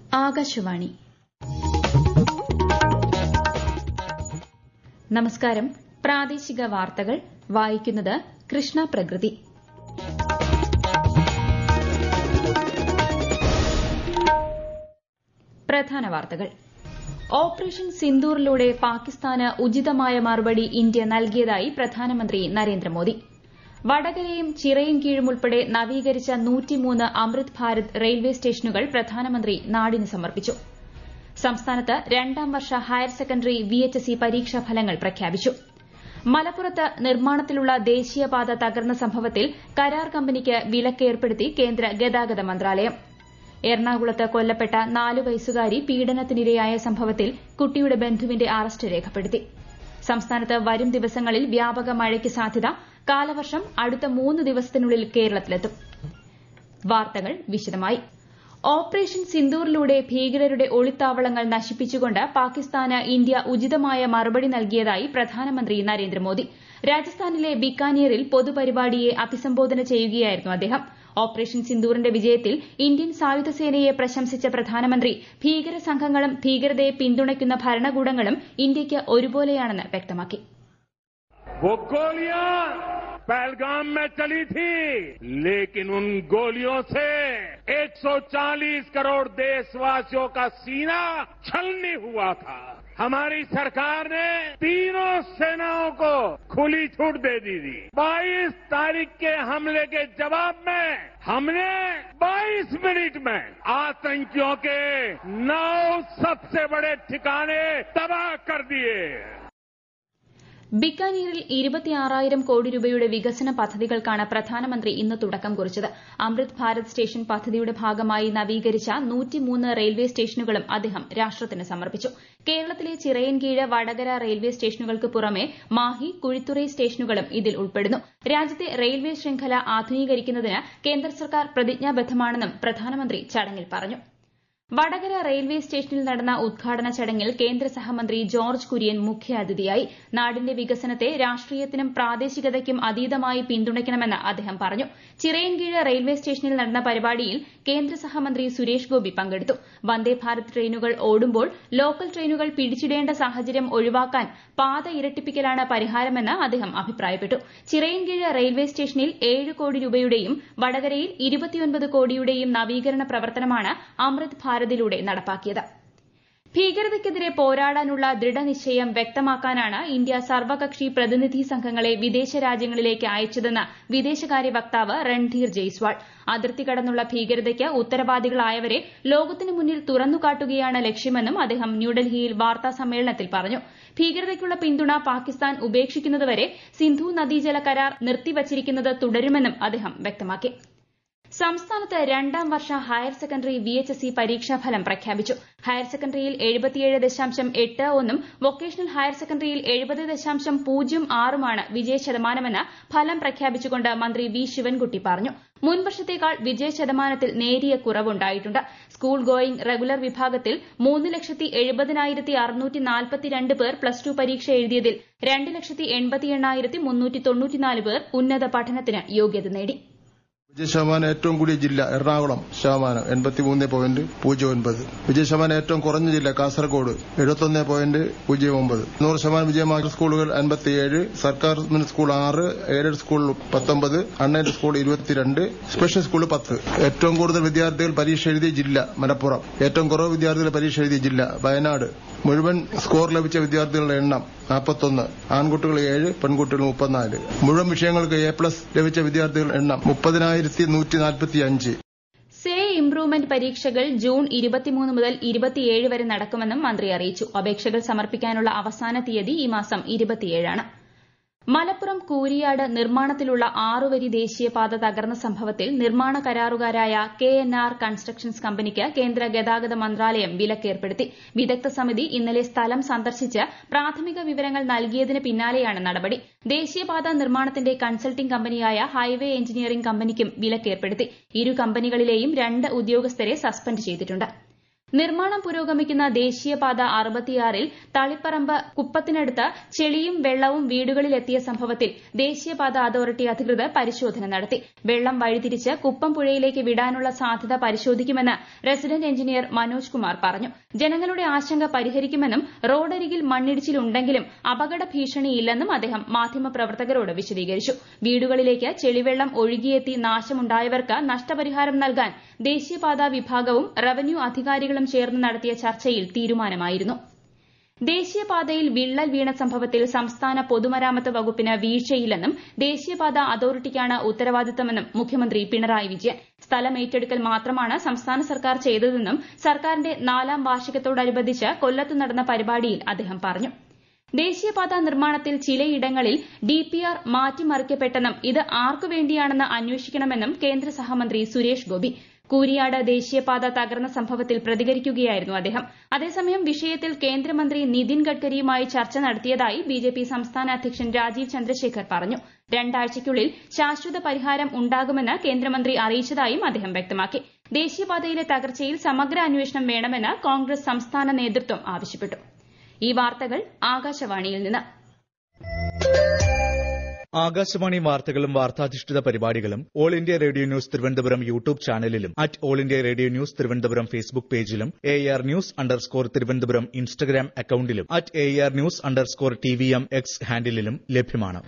ആകാശവാണി നമസ്കാരം പ്രാദേശിക വാർത്തകൾ വായിക്കുന്നത് കൃഷ്ണ പ്രകൃതി പ്രധാന വാർത്തകൾ ഓപ്പറേഷൻ സിന്ദൂറിലൂടെ പാകിസ്ഥാന് ഉചിതമായ മറുപടി ഇന്ത്യ നൽകിയതായി പ്രധാനമന്ത്രി നരേന്ദ്രമോദി വടകരയും ചിറയും കീഴും ഉൾപ്പെടെ നവീകരിച്ച അമൃത് ഭാരത് റെയിൽവേ സ്റ്റേഷനുകൾ പ്രധാനമന്ത്രി നാടിന് സമർപ്പിച്ചു സംസ്ഥാനത്ത് രണ്ടാം വർഷ ഹയർ സെക്കൻഡറി വിഎച്ച്എസി പരീക്ഷാ ഫലങ്ങൾ പ്രഖ്യാപിച്ചു മലപ്പുറത്ത് നിർമ്മാണത്തിലുള്ള ദേശീയപാത തകർന്ന സംഭവത്തിൽ കരാർ കമ്പനിക്ക് വിലക്ക് ഏർപ്പെടുത്തി കേന്ദ്ര ഗതാഗത മന്ത്രാലയം എറണാകുളത്ത് കൊല്ലപ്പെട്ട നാലു വയസ്സുകാരി പീഡനത്തിനിരയായ സംഭവത്തിൽ കുട്ടിയുടെ ബന്ധുവിന്റെ അറസ്റ്റ് രേഖപ്പെടുത്തി സംസ്ഥാനത്ത് വരും ദിവസങ്ങളിൽ വ്യാപക മഴയ്ക്ക് സാധ്യത കാലവർഷം അടുത്ത മൂന്ന് ദിവസത്തിനുള്ളിൽ കേരളത്തിലെത്തും വാർത്തകൾ വിശദമായി ഓപ്പറേഷൻ സിന്ദൂറിലൂടെ ഭീകരരുടെ ഒളിത്താവളങ്ങൾ നശിപ്പിച്ചുകൊണ്ട് പാകിസ്ഥാന് ഇന്ത്യ ഉചിതമായ മറുപടി നൽകിയതായി പ്രധാനമന്ത്രി നരേന്ദ്രമോദി രാജസ്ഥാനിലെ ബിക്കാനീറിൽ പൊതുപരിപാടിയെ അഭിസംബോധന ചെയ്യുകയായിരുന്നു അദ്ദേഹം ഓപ്പറേഷൻ സിന്ദൂറിന്റെ വിജയത്തിൽ ഇന്ത്യൻ സായുധ സേനയെ പ്രശംസിച്ച പ്രധാനമന്ത്രി ഭീകര സംഘങ്ങളും ഭീകരതയെ പിന്തുണയ്ക്കുന്ന ഭരണകൂടങ്ങളും ഇന്ത്യയ്ക്ക് ഒരുപോലെയാണെന്ന് വ്യക്തമാക്കി वो गोलियां पहलगाम में चली थी लेकिन उन गोलियों से 140 करोड़ देशवासियों का सीना छलनी हुआ था हमारी सरकार ने तीनों सेनाओं को खुली छूट दे दी थी 22 तारीख के हमले के जवाब में हमने 22 मिनट में आतंकियों के नौ सबसे बड़े ठिकाने तबाह कर दिए ബിക്കാനീറിൽ ഇരുപത്തിയാറായിരം കോടി രൂപയുടെ വികസന പദ്ധതികൾക്കാണ് പ്രധാനമന്ത്രി ഇന്ന് തുടക്കം കുറിച്ചത് അമൃത് ഭാരത് സ്റ്റേഷൻ പദ്ധതിയുടെ ഭാഗമായി നവീകരിച്ച റെയിൽവേ സ്റ്റേഷനുകളും അദ്ദേഹം രാഷ്ട്രത്തിന് സമർപ്പിച്ചു കേരളത്തിലെ ചിറയൻകീഴ് വടകര റെയിൽവേ സ്റ്റേഷനുകൾക്ക് പുറമെ മാഹി കുഴിത്തുറൈ സ്റ്റേഷനുകളും ഇതിൽ ഉൾപ്പെടുന്നു രാജ്യത്തെ റെയിൽവേ ശൃംഖല ആധുനീകരിക്കുന്നതിന് കേന്ദ്ര സർക്കാർ പ്രതിജ്ഞാബദ്ധമാണെന്നും പ്രധാനമന്ത്രി ചടങ്ങിൽ പറഞ്ഞു വടകര റെയിൽവേ സ്റ്റേഷനിൽ നടന്ന ഉദ്ഘാടന ചടങ്ങിൽ കേന്ദ്ര സഹമന്ത്രി ജോർജ് കുര്യൻ മുഖ്യാതിഥിയായി നാടിന്റെ വികസനത്തെ രാഷ്ട്രീയത്തിനും പ്രാദേശികതയ്ക്കും അതീതമായി പിന്തുണയ്ക്കണമെന്ന് അദ്ദേഹം പറഞ്ഞു ചിറയൻകീഴ് റെയിൽവേ സ്റ്റേഷനിൽ നടന്ന പരിപാടിയിൽ കേന്ദ്ര സഹമന്ത്രി സുരേഷ് ഗോപി പങ്കെടുത്തു വന്ദേ ഭാരത് ട്രെയിനുകൾ ഓടുമ്പോൾ ലോക്കൽ ട്രെയിനുകൾ പിടിച്ചിടേണ്ട സാഹചര്യം ഒഴിവാക്കാൻ പാത ഇരട്ടിപ്പിക്കലാണ് പരിഹാരമെന്ന് അദ്ദേഹം അഭിപ്രായപ്പെട്ടു ചിറയൻകീഴ് റെയിൽവേ സ്റ്റേഷനിൽ ഏഴ് കോടി രൂപയുടെയും വടകരയിൽ ഇരുപത്തിയൊൻപത് കോടിയുടെയും നവീകരണ പ്രവർത്തനമാണ് അമൃത് ഭാരതിലൂടെ നടപ്പാക്കിയത് ഭീകരതയ്ക്കെതിരെ പോരാടാനുള്ള ദൃഢനിശ്ചയം വ്യക്തമാക്കാനാണ് ഇന്ത്യ സർവകക്ഷി പ്രതിനിധി സംഘങ്ങളെ വിദേശ രാജ്യങ്ങളിലേക്ക് അയച്ചതെന്ന് വിദേശകാര്യ വക്താവ് രൺധീർ ജയ്സ്വാൾ അതിർത്തി കടന്നുള്ള ഭീകരതയ്ക്ക് ഉത്തരവാദികളായവരെ ലോകത്തിനു മുന്നിൽ തുറന്നുകാട്ടുകയാണ് ലക്ഷ്യമെന്നും അദ്ദേഹം ന്യൂഡൽഹിയിൽ വാർത്താ സമ്മേളനത്തിൽ പറഞ്ഞു ഭീകരതയ്ക്കുള്ള പിന്തുണ പാകിസ്ഥാൻ ഉപേക്ഷിക്കുന്നതുവരെ സിന്ധു നദീജല കരാർ നിർത്തിവച്ചിരിക്കുന്നത് തുടരുമെന്നും അദ്ദേഹം വ്യക്തമാക്കി സംസ്ഥാനത്ത് രണ്ടാം വർഷ ഹയർ സെക്കൻഡറി വിഎച്ച്എസി പരീക്ഷാഫലം പ്രഖ്യാപിച്ചു ഹയർ സെക്കൻഡറിയിൽ എഴുപത്തിയേഴ് ദശാംശം എട്ട് ഒന്നും വൊക്കേഷണൽ ഹയർ സെക്കൻഡറിയിൽ എഴുപത് ദശാംശം പൂജ്യം ആറുമാണ് വിജയശതമാനമെന്ന് ഫലം പ്രഖ്യാപിച്ചുകൊണ്ട് മന്ത്രി വി ശിവൻകുട്ടി പറഞ്ഞു മുൻ വർഷത്തേക്കാൾ വിജയ ശതമാനത്തിൽ നേരിയ കുറവുണ്ടായിട്ടുണ്ട് സ്കൂൾ ഗോയിംഗ് റെഗുലർ വിഭാഗത്തിൽ മൂന്ന് ലക്ഷത്തി എഴുപതിനായിരത്തി അറുന്നൂറ്റി നാൽപ്പത്തിരണ്ട് പേർ പ്ലസ് ടു പരീക്ഷ എഴുതിയതിൽ രണ്ട് ലക്ഷത്തി എൺപത്തി എണ്ണായിരത്തി മുന്നൂറ്റി തൊണ്ണൂറ്റിനാല് പേർ ഉന്നത പഠനത്തിന് യോഗ്യത നേടി വിജയശതമാനം ഏറ്റവും കൂടിയ ജില്ല എറണാകുളം ശതമാനം എൺപത്തിമൂന്ന് പോയിന്റ് പൂജ്യം ഒൻപത് വിജയശതമാനം ഏറ്റവും കുറഞ്ഞ ജില്ല കാസർഗോഡ് എഴുപത്തൊന്ന് പോയിന്റ് പൂജ്യം ഒമ്പത് നൂറ് ശതമാനം വിജയമാക്കിയ സ്കൂളുകൾ അൻപത്തിയേഴ് സർക്കാർ സ്കൂൾ ആറ് എയ്ഡഡ് സ്കൂൾ പത്തൊമ്പത് അൺഎയ്ഡഡ് സ്കൂൾ ഇരുപത്തിരണ്ട് സ്പെഷ്യൽ സ്കൂൾ പത്ത് ഏറ്റവും കൂടുതൽ വിദ്യാർത്ഥികൾ പരീക്ഷ എഴുതിയ ജില്ല മലപ്പുറം ഏറ്റവും കുറവ് വിദ്യാർത്ഥികൾ പരീക്ഷ എഴുതിയ ജില്ല വയനാട് മുഴുവൻ സ്കോർ ലഭിച്ച വിദ്യാർത്ഥികളുടെ എണ്ണം നാൽപ്പത്തൊന്ന് ആൺകുട്ടികൾ ഏഴ് പെൺകുട്ടികൾ മുപ്പത്തിനാല് മുഴുവൻ വിഷയങ്ങൾക്ക് എ പ്ലസ് ലഭിച്ച വിദ്യാർത്ഥികളുടെ എണ്ണം മുപ്പതിനായിരത്തി നൂറ്റി നാൽപ്പത്തി അഞ്ച് സേ ഇംപ്രൂവ്മെന്റ് പരീക്ഷകൾ ജൂൺ ഇരുപത്തിമൂന്ന് മുതൽ ഇരുപത്തിയേഴ് വരെ നടക്കുമെന്നും മന്ത്രി അറിയിച്ചു അപേക്ഷകൾ സമർപ്പിക്കാനുള്ള അവസാന തീയതി ഈ മാസം ഇരുപത്തിയേഴാണ് മലപ്പുറം കൂരിയാട് നിർമ്മാണത്തിലുള്ള ആറുവരി ദേശീയപാത തകർന്ന സംഭവത്തിൽ നിർമ്മാണ കരാറുകാരായ കെ എൻ ആർ കൺസ്ട്രക്ഷൻസ് കമ്പനിക്ക് കേന്ദ്ര ഗതാഗത മന്ത്രാലയം വിലക്കേർപ്പെടുത്തി വിദഗ്ധ സമിതി ഇന്നലെ സ്ഥലം സന്ദർശിച്ച് പ്രാഥമിക വിവരങ്ങൾ നൽകിയതിന് പിന്നാലെയാണ് നടപടി ദേശീയപാത നിർമ്മാണത്തിന്റെ കൺസൾട്ടിംഗ് കമ്പനിയായ ഹൈവേ എഞ്ചിനീയറിംഗ് കമ്പനിക്കും വിലക്കേർപ്പെടുത്തി ഇരു കമ്പനികളിലെയും രണ്ട് ഉദ്യോഗസ്ഥരെ സസ്പെൻഡ് ചെയ്തിട്ടുണ്ട് നിർമ്മാണം പുരോഗമിക്കുന്ന ദേശീയപാത അറുപത്തിയാറിൽ തളിപ്പറമ്പ് കുപ്പത്തിനടുത്ത് ചെളിയും വെള്ളവും വീടുകളിലെത്തിയ സംഭവത്തിൽ ദേശീയപാത അതോറിറ്റി അധികൃതർ പരിശോധന നടത്തി വെള്ളം വഴിതിരിച്ച് കുപ്പം പുഴയിലേക്ക് വിടാനുള്ള സാധ്യത പരിശോധിക്കുമെന്ന് റെസിഡന്റ് എഞ്ചിനീയർ മനോജ് കുമാർ പറഞ്ഞു ജനങ്ങളുടെ ആശങ്ക പരിഹരിക്കുമെന്നും റോഡരികിൽ മണ്ണിടിച്ചിലുണ്ടെങ്കിലും അപകട ഭീഷണിയില്ലെന്നും അദ്ദേഹം മാധ്യമപ്രവർത്തകരോട് വിശദീകരിച്ചു വീടുകളിലേക്ക് ചെളിവെള്ളം ഒഴുകിയെത്തി നാശമുണ്ടായവർക്ക് നഷ്ടപരിഹാരം നൽകാൻ ദേശീയപാതാ വിഭാഗവും റവന്യൂ അധികാരികളും ചേർന്ന് നടത്തിയ ചർച്ചയിൽ തീരുമാനമായിരുന്നു ദേശീയപാതയിൽ വിള്ളൽ വീണ സംഭവത്തിൽ സംസ്ഥാന പൊതുമരാമത്ത് വകുപ്പിന് വീഴ്ചയില്ലെന്നും ദേശീയപാത അതോറിറ്റിക്കാണ് ഉത്തരവാദിത്തമെന്നും മുഖ്യമന്ത്രി പിണറായി വിജയൻ സ്ഥലം ഏറ്റെടുക്കൽ മാത്രമാണ് സംസ്ഥാന സർക്കാർ ചെയ്തതെന്നും സർക്കാരിന്റെ നാലാം വാർഷികത്തോടനുബന്ധിച്ച് കൊല്ലത്ത് നടന്ന പരിപാടിയിൽ അദ്ദേഹം പറഞ്ഞു ദേശീയപാത നിർമ്മാണത്തിൽ ചിലയിടങ്ങളിൽ ഡിപിആർ മാറ്റിമറിക്കപ്പെട്ടെന്നും ഇത് ആർക്കുവേണ്ടിയാണെന്ന് അന്വേഷിക്കണമെന്നും കേന്ദ്ര സഹമന്ത്രി സുരേഷ് ഗോപി കൂരിയാട് ദേശീയപാത തകർന്ന സംഭവത്തിൽ പ്രതികരിക്കുകയായിരുന്നു അദ്ദേഹം അതേസമയം വിഷയത്തിൽ കേന്ദ്രമന്ത്രി നിതിൻ ഗഡ്കരിയുമായി ചർച്ച നടത്തിയതായി ബിജെപി സംസ്ഥാന അധ്യക്ഷൻ രാജീവ് ചന്ദ്രശേഖർ പറഞ്ഞു രണ്ടാഴ്ചയ്ക്കുള്ളിൽ ശാശ്വത പരിഹാരം ഉണ്ടാകുമെന്ന് കേന്ദ്രമന്ത്രി അറിയിച്ചതായും അദ്ദേഹം വ്യക്തമാക്കി ദേശീയപാതയിലെ തകർച്ചയിൽ സമഗ്ര അന്വേഷണം വേണമെന്ന് കോൺഗ്രസ് സംസ്ഥാന നേതൃത്വം ആവശ്യപ്പെട്ടു ഈ വാർത്തകൾ ആകാശവാണിയിൽ നിന്ന് ആകാശവാണി വാർത്തകളും വാർത്താധിഷ്ഠിത പരിപാടികളും all India radio news Thiruvananthapuram YouTube ചാനലിലും at all India radio news Thiruvananthapuram Facebook പേജിലും A R news underscore Thiruvananthapuram Instagram അക്കൌണ്ടിലും at A R news underscore T V M X ഹാൻഡിലും ലഭ്യമാണ്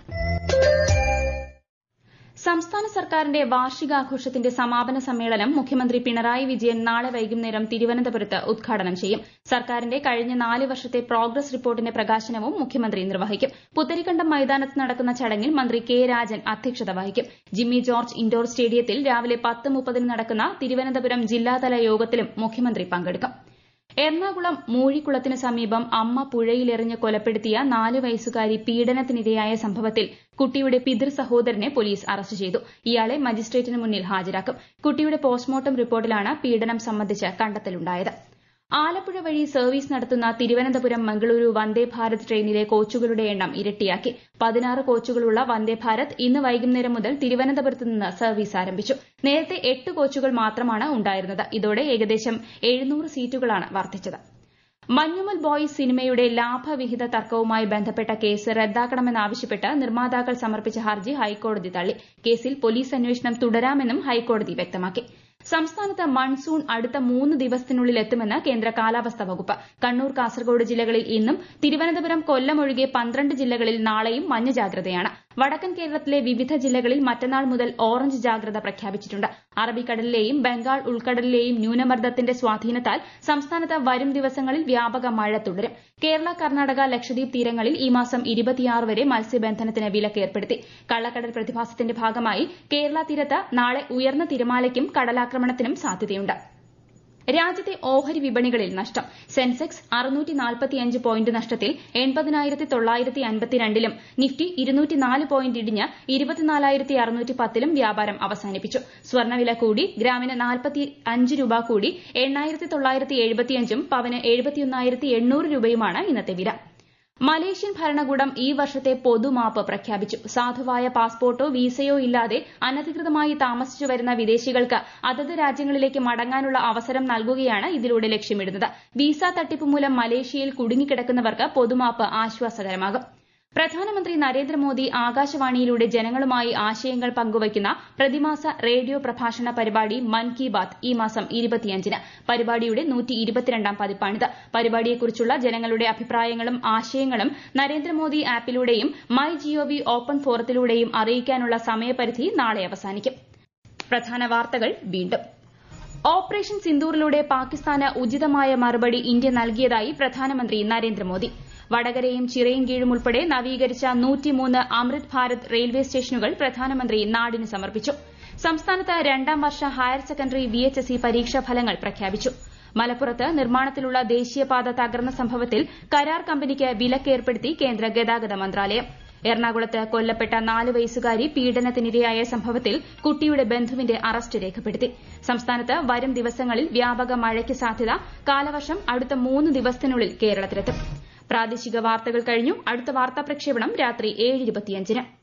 സംസ്ഥാന സർക്കാരിന്റെ വാർഷികാഘോഷത്തിന്റെ സമാപന സമ്മേളനം മുഖ്യമന്ത്രി പിണറായി വിജയൻ നാളെ വൈകുന്നേരം തിരുവനന്തപുരത്ത് ഉദ്ഘാടനം ചെയ്യും സർക്കാരിന്റെ കഴിഞ്ഞ നാല് വർഷത്തെ പ്രോഗ്രസ് റിപ്പോർട്ടിന്റെ പ്രകാശനവും മുഖ്യമന്ത്രി നിർവഹിക്കും പുത്തരിക്കണ്ടം മൈതാനത്ത് നടക്കുന്ന ചടങ്ങിൽ മന്ത്രി കെ രാജൻ അധ്യക്ഷത വഹിക്കും ജിമ്മി ജോർജ് ഇൻഡോർ സ്റ്റേഡിയത്തിൽ രാവിലെ പത്ത് മുപ്പതിന് നടക്കുന്ന തിരുവനന്തപുരം ജില്ലാതല യോഗത്തിലും മുഖ്യമന്ത്രി പങ്കെടുക്കും എറണാകുളം മൂഴിക്കുളത്തിന് സമീപം അമ്മ പുഴയിലെറിഞ്ഞ് കൊലപ്പെടുത്തിയ നാല് വയസ്സുകാരി പീഡനത്തിനിരയായ സംഭവത്തിൽ കുട്ടിയുടെ പിതൃ സഹോദരനെ പോലീസ് അറസ്റ്റ് ചെയ്തു ഇയാളെ മജിസ്ട്രേറ്റിന് മുന്നിൽ ഹാജരാക്കും കുട്ടിയുടെ പോസ്റ്റ്മോർട്ടം റിപ്പോർട്ടിലാണ് പീഡനം സംബന്ധിച്ച് കണ്ടെത്തലുണ്ടായത് ആലപ്പുഴ വഴി സർവീസ് നടത്തുന്ന തിരുവനന്തപുരം മംഗളൂരു വന്ദേ ഭാരത് ട്രെയിനിലെ കോച്ചുകളുടെ എണ്ണം ഇരട്ടിയാക്കി പതിനാറ് കോച്ചുകളുള്ള വന്ദേ ഭാരത് ഇന്ന് വൈകുന്നേരം മുതൽ തിരുവനന്തപുരത്ത് നിന്ന് സർവീസ് ആരംഭിച്ചു നേരത്തെ എട്ട് കോച്ചുകൾ മാത്രമാണ് ഉണ്ടായിരുന്നത് ഇതോടെ ഏകദേശം എഴുന്നൂറ് സീറ്റുകളാണ് വർദ്ധിച്ചത് മഞ്ഞുമൽ ബോയ്സ് സിനിമയുടെ ലാഭവിഹിത തർക്കവുമായി ബന്ധപ്പെട്ട കേസ് റദ്ദാക്കണമെന്നാവശ്യപ്പെട്ട് നിർമ്മാതാക്കൾ സമർപ്പിച്ച ഹർജി ഹൈക്കോടതി തള്ളി കേസിൽ പോലീസ് അന്വേഷണം തുടരാമെന്നും ഹൈക്കോടതി വ്യക്തമാക്കി സംസ്ഥാനത്ത് മൺസൂൺ അടുത്ത മൂന്ന് ദിവസത്തിനുള്ളിൽ എത്തുമെന്ന് കേന്ദ്ര കാലാവസ്ഥാ വകുപ്പ് കണ്ണൂർ കാസർഗോഡ് ജില്ലകളിൽ ഇന്നും തിരുവനന്തപുരം കൊല്ലം ഒഴികെ പന്ത്രണ്ട് ജില്ലകളിൽ നാളെയും മഞ്ഞ ജാഗ്രതയാണ് വടക്കൻ കേരളത്തിലെ വിവിധ ജില്ലകളിൽ മറ്റന്നാൾ മുതൽ ഓറഞ്ച് ജാഗ്രത പ്രഖ്യാപിച്ചിട്ടുണ്ട് അറബിക്കടലിലെയും ബംഗാൾ ഉൾക്കടലിലെയും ന്യൂനമർദ്ദത്തിന്റെ സ്വാധീനത്താൽ സംസ്ഥാനത്ത് വരും ദിവസങ്ങളിൽ വ്യാപക മഴ തുടരും കേരള കർണാടക ലക്ഷദ്വീപ് തീരങ്ങളിൽ ഈ മാസം ഇരുപത്തിയാറ് വരെ മത്സ്യബന്ധനത്തിന് വിലക്ക് ഏർപ്പെടുത്തി കള്ളക്കടൽ പ്രതിഭാസത്തിന്റെ ഭാഗമായി കേരള തീരത്ത് നാളെ ഉയർന്ന തിരമാലയ്ക്കും കടലാക്രമണത്തിനും സാധ്യതയുണ്ട് രാജ്യത്തെ ഓഹരി വിപണികളിൽ നഷ്ടം സെൻസെക്സ് അറുന്നൂറ്റി നാൽപ്പത്തിയഞ്ച് പോയിന്റ് നഷ്ടത്തിൽ എൺപതിനായിരത്തി തൊള്ളായിരത്തി അൻപത്തിരണ്ടിലും നിഫ്റ്റി ഇരുന്നൂറ്റിനാല് പോയിന്റ് ഇടിഞ്ഞ് ഇരുപത്തിനാലായിരത്തി അറുന്നൂറ്റി പത്തിലും വ്യാപാരം അവസാനിപ്പിച്ചു സ്വർണ്ണവില കൂടി ഗ്രാമിന് നാൽപ്പത്തി അഞ്ച് രൂപ കൂടി എണ്ണായിരത്തി തൊള്ളായിരത്തി എഴുപത്തിയഞ്ചും പവന് എഴുപത്തിയൊന്നായിരത്തി എണ്ണൂറ് രൂപയുമാണ് ഇന്നത്തെ വില മലേഷ്യൻ ഭരണകൂടം ഈ വർഷത്തെ പൊതുമാപ്പ് പ്രഖ്യാപിച്ചു സാധുവായ പാസ്പോർട്ടോ വിസയോ ഇല്ലാതെ അനധികൃതമായി താമസിച്ചു വരുന്ന വിദേശികൾക്ക് അതത് രാജ്യങ്ങളിലേക്ക് മടങ്ങാനുള്ള അവസരം നൽകുകയാണ് ഇതിലൂടെ ലക്ഷ്യമിടുന്നത് വിസ തട്ടിപ്പ് മൂലം മലേഷ്യയിൽ കുടുങ്ങിക്കിടക്കുന്നവർക്ക് പൊതുമാപ്പ് ആശ്വാസകരമാകും പ്രധാനമന്ത്രി നരേന്ദ്രമോദി ആകാശവാണിയിലൂടെ ജനങ്ങളുമായി ആശയങ്ങൾ പങ്കുവയ്ക്കുന്ന പ്രതിമാസ റേഡിയോ പ്രഭാഷണ പരിപാടി മൻ കി ബാത് ഈ മാസം ഇരുപത്തിയഞ്ചിന് പരിപാടിയുടെ നൂറ്റി ഇരുപത്തിരണ്ടാം പതിപ്പാണിത് പരിപാടിയെക്കുറിച്ചുള്ള ജനങ്ങളുടെ അഭിപ്രായങ്ങളും ആശയങ്ങളും നരേന്ദ്രമോദി ആപ്പിലൂടെയും മൈ ജിഒവി ഓപ്പൺ ഫോറത്തിലൂടെയും അറിയിക്കാനുള്ള സമയപരിധി നാളെ അവസാനിക്കും പ്രധാന വാർത്തകൾ വീണ്ടും ഓപ്പറേഷൻ സിന്ദൂറിലൂടെ പാകിസ്ഥാന് ഉചിതമായ മറുപടി ഇന്ത്യ നൽകിയതായി പ്രധാനമന്ത്രി നരേന്ദ്രമോദി വടകരയും ചിറയൻകീഴും ഉൾപ്പെടെ നവീകരിച്ച നൂറ്റിമൂന്ന് അമൃത് ഭാരത് റെയിൽവേ സ്റ്റേഷനുകൾ പ്രധാനമന്ത്രി നാടിന് സമർപ്പിച്ചു സംസ്ഥാനത്ത് രണ്ടാം വർഷ ഹയർ സെക്കൻഡറി വിഎച്ച്എസ്ഇ പരീക്ഷാ ഫലങ്ങൾ പ്രഖ്യാപിച്ചു മലപ്പുറത്ത് നിർമ്മാണത്തിലുള്ള ദേശീയപാത തകർന്ന സംഭവത്തിൽ കരാർ കമ്പനിക്ക് വിലക്കേർപ്പെടുത്തി കേന്ദ്ര ഗതാഗത മന്ത്രാലയം എറണാകുളത്ത് കൊല്ലപ്പെട്ട നാല് വയസ്സുകാരി പീഡനത്തിനിരയായ സംഭവത്തിൽ കുട്ടിയുടെ ബന്ധുവിന്റെ അറസ്റ്റ് രേഖപ്പെടുത്തി സംസ്ഥാനത്ത് വരും ദിവസങ്ങളിൽ വ്യാപക മഴയ്ക്ക് സാധ്യത കാലവർഷം അടുത്ത മൂന്ന് ദിവസത്തിനുള്ളിൽ കേരളത്തിലെത്തും പ്രാദേശിക വാർത്തകൾ കഴിഞ്ഞു അടുത്ത വാർത്താ പ്രക്ഷേപണം രാത്രി ഏഴ് ഇരുപത്തിയഞ്ചിന്